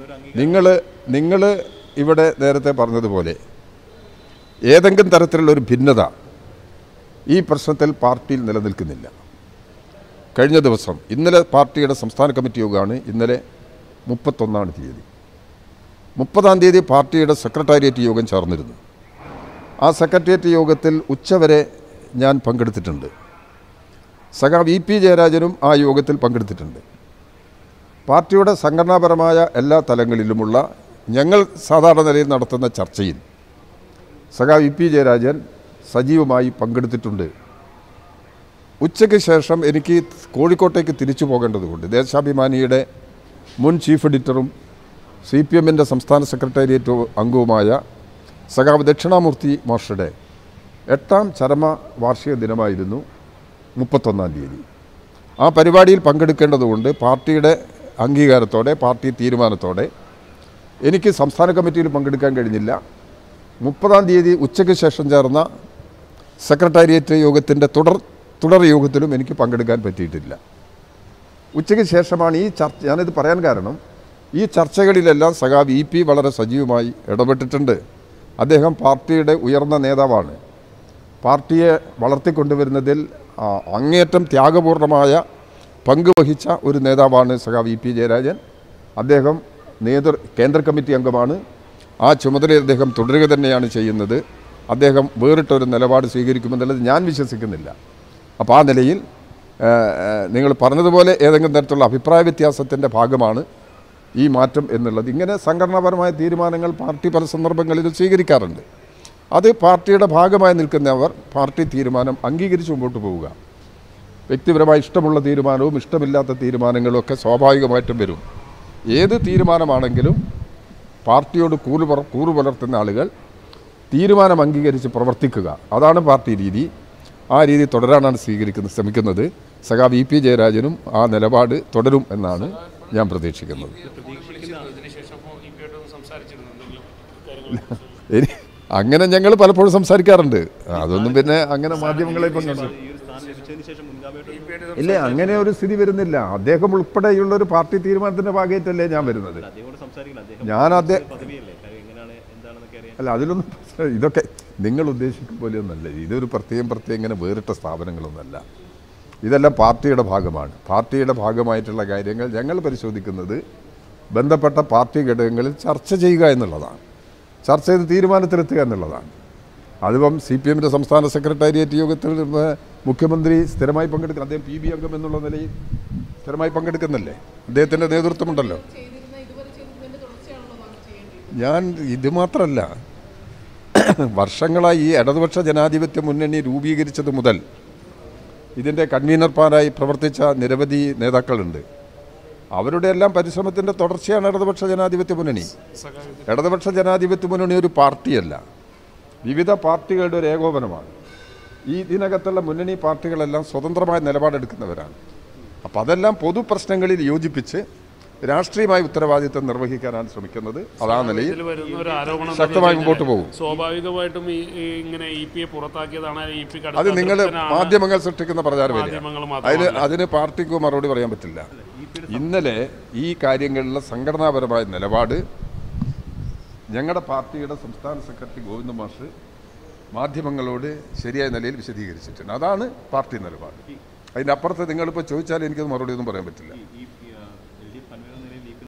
നിങ്ങൾ നിങ്ങൾ ഇവിടെ നേരത്തെ പറഞ്ഞതുപോലെ ഏതെങ്കിലും തരത്തിലുള്ള ഒരു ഭിന്നത ഈ പ്രശ്നത്തിൽ പാർട്ടിയിൽ നിലനിൽക്കുന്നില്ല കഴിഞ്ഞ ദിവസം ഇന്നലെ പാർട്ടിയുടെ സംസ്ഥാന കമ്മിറ്റി യോഗമാണ് ഇന്നലെ മുപ്പത്തൊന്നാണ് തീയതി മുപ്പതാം തീയതി പാർട്ടിയുടെ സെക്രട്ടേറിയറ്റ് യോഗം ചേർന്നിരുന്നു ആ സെക്രട്ടേറിയറ്റ് യോഗത്തിൽ ഉച്ചവരെ ഞാൻ പങ്കെടുത്തിട്ടുണ്ട് സഖാ വി പി ജയരാജനും ആ യോഗത്തിൽ പങ്കെടുത്തിട്ടുണ്ട് പാർട്ടിയുടെ സംഘടനാപരമായ എല്ലാ തലങ്ങളിലുമുള്ള ഞങ്ങൾ സാധാരണ നിലയിൽ നടത്തുന്ന ചർച്ചയിൽ സഖാ വി പി ജയരാജൻ സജീവമായി പങ്കെടുത്തിട്ടുണ്ട് ഉച്ചയ്ക്ക് ശേഷം എനിക്ക് കോഴിക്കോട്ടേക്ക് തിരിച്ചു പോകേണ്ടതുകൊണ്ട് ദേശാഭിമാനിയുടെ മുൻ ചീഫ് എഡിറ്ററും സി പി എമ്മിൻ്റെ സംസ്ഥാന സെക്രട്ടേറിയറ്റ് അംഗവുമായ സഖാവ് ദക്ഷിണാമൂർത്തി മാസ്റ്ററുടെ എട്ടാം ചരമ വാർഷിക ദിനമായിരുന്നു മുപ്പത്തൊന്നാം തീയതി ആ പരിപാടിയിൽ പങ്കെടുക്കേണ്ടതുകൊണ്ട് പാർട്ടിയുടെ അംഗീകാരത്തോടെ പാർട്ടി തീരുമാനത്തോടെ എനിക്ക് സംസ്ഥാന കമ്മിറ്റിയിൽ പങ്കെടുക്കാൻ കഴിഞ്ഞില്ല മുപ്പതാം തീയതി ഉച്ചയ്ക്ക് ശേഷം ചേർന്ന സെക്രട്ടേറിയറ്റ് യോഗത്തിൻ്റെ തുടർ തുടർ യോഗത്തിലും എനിക്ക് പങ്കെടുക്കാൻ പറ്റിയിട്ടില്ല ഉച്ചയ്ക്ക് ശേഷമാണ് ഈ ചർച്ച ഞാനിത് പറയാൻ കാരണം ഈ ചർച്ചകളിലെല്ലാം സഖാവ് ഇ പി വളരെ സജീവമായി ഇടപെട്ടിട്ടുണ്ട് അദ്ദേഹം പാർട്ടിയുടെ ഉയർന്ന നേതാവാണ് പാർട്ടിയെ വളർത്തിക്കൊണ്ടുവരുന്നതിൽ ആ, അങ്ങേയറ്റം ത്യാഗപൂർണമായ പങ്ക് വഹിച്ച ഒരു നേതാവാണ് സഖാവ് ഇ പി ജയരാജൻ അദ്ദേഹം നേതൃ കേന്ദ്ര കമ്മിറ്റി അംഗമാണ് ആ ചുമതലയിൽ അദ്ദേഹം തുടരുക തന്നെയാണ് ചെയ്യുന്നത് അദ്ദേഹം വേറിട്ടൊരു നിലപാട് സ്വീകരിക്കുമെന്നുള്ളത് ഞാൻ വിശ്വസിക്കുന്നില്ല അപ്പോൾ ആ നിലയിൽ ആ, ആ, നിങ്ങൾ പറഞ്ഞതുപോലെ ഏതെങ്കിലും തരത്തിലുള്ള അഭിപ്രായ വ്യത്യാസത്തിൻ്റെ ഭാഗമാണ് ഈ മാറ്റം എന്നുള്ളത് ഇങ്ങനെ സംഘടനാപരമായ തീരുമാനങ്ങൾ പാർട്ടി പല സന്ദർഭങ്ങളിലും സ്വീകരിക്കാറുണ്ട് അത് പാർട്ടിയുടെ ഭാഗമായി നിൽക്കുന്നവർ പാർട്ടി തീരുമാനം അംഗീകരിച്ച് മുമ്പോട്ട് പോവുക വ്യക്തിപരമായി ഇഷ്ടമുള്ള തീരുമാനവും ഇഷ്ടമില്ലാത്ത തീരുമാനങ്ങളും ഒക്കെ സ്വാഭാവികമായിട്ടും വരും ഏത് തീരുമാനമാണെങ്കിലും പാർട്ടിയോട് കൂറ് പുറ കൂറ് പുലർത്തുന്ന ആളുകൾ തീരുമാനം അംഗീകരിച്ച് പ്രവർത്തിക്കുക അതാണ് പാർട്ടി രീതി ആ രീതി തുടരാനാണ് സ്വീകരിക്കുന്നത് ശ്രമിക്കുന്നത് സഖാ വി പി ജയരാജനും ആ നിലപാട് തുടരും എന്നാണ് ഞാൻ പ്രതീക്ഷിക്കുന്നത് ഇനി അങ്ങനെ ഞങ്ങൾ പലപ്പോഴും സംസാരിക്കാറുണ്ട് അതൊന്നും പിന്നെ അങ്ങനെ മാധ്യമങ്ങളെ കൊണ്ട് ഈ ഒരു സ്ഥാനം ലഭിച്ചതിന് ശേഷം മുൻഗാമിയായിട്ട് ഇല്ല അങ്ങനെ ഒരു സ്ഥിതി വരുന്നില്ല അദ്ദേഹം ഉൾപ്പെടെയുള്ള ഒരു പാർട്ടി തീരുമാനത്തിന്റെ ഭാഗമായിട്ടല്ലേ ഞാൻ വരുന്നത് അദ്ദേഹത്തോട് സംസാരിക്കില്ല അദ്ദേഹം ഞാൻ അദ്ദേഹം പദവിയല്ലേ കാര്യം എങ്ങനെയാണ് എന്താണെന്നൊക്കെ അറിയാൻ അല്ല അതിലൊന്നും പ്രശ്നം- ഇതൊക്കെ നിങ്ങൾ ഉദ്ദേശിക്കും പോലെയൊന്നല്ല ഇതൊരു പ്രത്യേകം പ്രത്യേകം ഇങ്ങനെ വേറിട്ട സ്ഥാപനങ്ങളൊന്നല്ല ഇതെല്ലാം പാർട്ടിയുടെ ഭാഗമാണ് പാർട്ടിയുടെ ഭാഗമായിട്ടുള്ള കാര്യങ്ങൾ ഞങ്ങൾ പരിശോധിക്കുന്നത് ബന്ധപ്പെട്ട പാർട്ടി ഘടകങ്ങളിൽ ചർച്ച ചെയ്യുക എന്നുള്ളതാണ് ചർച്ച ചെയ്ത് തീരുമാനത്തിലെത്തുക എന്നുള്ളതാണ് അതിപ്പം സി പി എമ്മിൻ്റെ സംസ്ഥാന സെക്രട്ടേറിയറ്റ് യോഗത്തിൽ ഏ, മുഖ്യമന്ത്രി സ്ഥിരമായി പങ്കെടുക്കുക അദ്ദേഹം പി ബി അംഗം എന്നുള്ള നിലയിൽ സ്ഥിരമായി പങ്കെടുക്കുന്നില്ലേ അദ്ദേഹത്തിൻ്റെ നേതൃത്വമുണ്ടല്ലോ ചെയ്തിരുന്ന ഇതുവരെ ചെയ്തതിന്റെ തുടർച്ചയാണല്ലോ താങ്കൾ ചെയ്യേണ്ടത് ഞാൻ ഇത് മാത്രമല്ല വർഷങ്ങളായി ഈ ഇടതുപക്ഷ ജനാധിപത്യ മുന്നണി രൂപീകരിച്ചത് മുതൽ ഇതിൻ്റെ കൺവീനർമാരായി പ്രവർത്തിച്ച നിരവധി നേതാക്കളുണ്ട് അവരുടെ എല്ലാം പരിശ്രമത്തിൻ്റെ തുടർച്ചയാണ് ഇടതുപക്ഷ ജനാധിപത്യ മുന്നണി ഇടതുപക്ഷ ജനാധിപത്യ മുന്നണി ഒരു പാർട്ടിയല്ല വിവിധ പാർട്ടികളുടെ ഒരു ഏകോപനമാണ് ഈ ഇതിനകത്തുള്ള മുന്നണി പാർട്ടികളെല്ലാം സ്വതന്ത്രമായ നിലപാടെടുക്കുന്നവരാണ് അപ്പം അതെല്ലാം പൊതു പ്രശ്നങ്ങളിൽ യോജിപ്പിച്ച് രാഷ്ട്രീയമായ ഉത്തരവാദിത്തം നിർവഹിക്കാനാണ് ശ്രമിക്കുന്നത് അതാ നിലയിൽ ഇതിൽ വരുന്ന ഒരു ആരോപണം ശക്തമായി എന്താണെന്ന് മുമ്പോട്ട് പോകും വെച്ചാൽ സ്വാഭാവികമായിട്ടും ഈ ഈ ഇങ്ങനെ ഇ പി എ പുറത്താക്കിയതാണ് ഇ പി അത് നിങ്ങൾ മാധ്യമങ്ങൾ സൃഷ്ടിക്കുന്ന പ്രചാരം വരിക മാധ്യമങ്ങൾ അതിന് മാത്രമല്ല അതിന് പാർട്ടിക്ക് മറുപടി പറയാൻ പറ്റില്ല ഇന്നലെ ഈ കാര്യങ്ങളിലെ സംഘടനാപരമായ നിലപാട് ഞങ്ങളുടെ പാർട്ടിയുടെ സംസ്ഥാന സെക്രട്ടറി ഗോവിന്ദ മാഷ് മാധ്യമങ്ങളോട് ശരിയായ നിലയിൽ വിശദീകരിച്ചിട്ടുണ്ട് അതാണ് പാർട്ടി നിലപാട് അതിൻ്റെ അപ്പുറത്ത് നിങ്ങളിപ്പോൾ ചോദിച്ചാൽ എനിക്കത് മറുപടി ഒന്നും പറയാൻ പറ്റില്ല ഈ